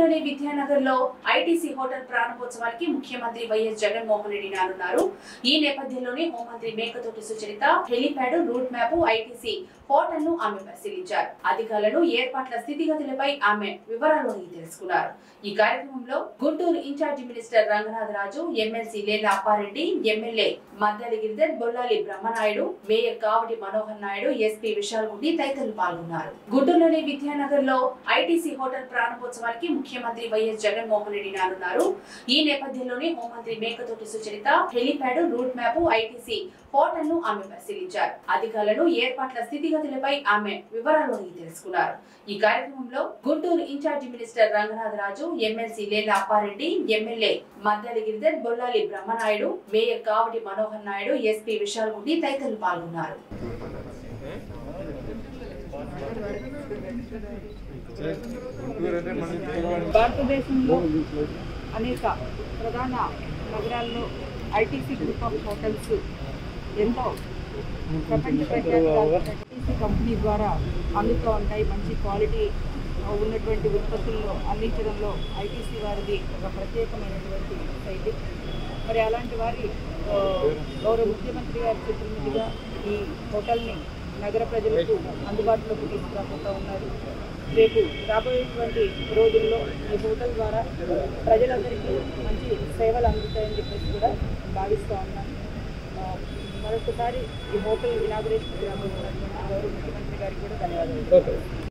గుంటూరులోని విద్యానగర్ లో ITC hotel ప్రారంభోత్సవానికి ముఖ్యమంత్రి వైఎస్ జగన్మోహన్ రెడ్డి రానున్నారు ఈ నేపథ్యంలోనే హోంమంత్రి Mekathoti Sucharitha helipad route map ITC hotel ను ఆమె పరిశీలించారు అధికారులను ఏర్పాట్ల స్థితిగతులపై ఆమె వివరాలు అడిగి తెలుసుకున్నారు ఈ కార్యక్రమంలో Guntur incharge minister Ranganatharaju MLC Lella Appireddy MLA Maddali Giridhar Bollali Brahmanaidu mayor Kavati Manohar Naidu SP Vishal Gundi తదితరులు పాల్గొన్నారు గుంటూరులోని విద్యానగర్ లో ఐటీసీ హోటల్ ప్రారంభోత్సవానికి ముఖ్యమంత్రి వైఎస్ జగన్మోహన్ రెడ్డి రానున్నారు ఈ నేపథ్యంలోనే హోంమంత్రి Mekathoti Sucharitha helipad route map ITC hotel ను ఆమె పరిశీలించారు అధికారులను ఏర్పాట్ల స్థితిగతులపై ఆమె వివరాలు అడిగి తెలుసుకున్నారు ఈ కార్యక్రమంలో Guntur incharge minister Ranganatharaju MLC Lella Appireddy MLA Maddali Giridhar Bollali Brahmanaidu mayor Kavati Manohar Naidu SP Vishal Gundi తదితరులు పాల్గొన్నారు భారతదేశంలో అనేక ప్రధాన నగరాల్లో ఐటీసీ గ్రూప్ ఆఫ్ హోటల్స్ ఎంతో ప్రపంచ ప్రఖ్యాత ఐటీసీ కంపెనీ ద్వారా అందుతూ ఉంటాయి మంచి క్వాలిటీ ఉన్నటువంటి ఉత్పత్తులను అందించడంలో ఐటీసీ వారిది ఒక ప్రత్యేకమైనటువంటి శైలి మరి అలాంటి వారి ఆ, గౌరవ ముఖ్యమంత్రి గారి చేతుల మీదుగా ఈ హోటల్ని నగర ప్రజలకు అందుబాటులోకి తీసుకురాబోతూ ఉన్నారు రేపు రాబోయేటువంటి రోజుల్లో ఈ హోటల్ ద్వారా ప్రజలందరికీ మంచి సేవలు అందుతాయని చెప్పేసి కూడా భావిస్తూ ఉన్నాను ఆ, మరొకసారి ఈ హోటల్ ఇనాగ్రేషన్ రాబోతున్నటువంటి గౌరవ ముఖ్యమంత్రి గారికి కూడా ధన్యవాదాలు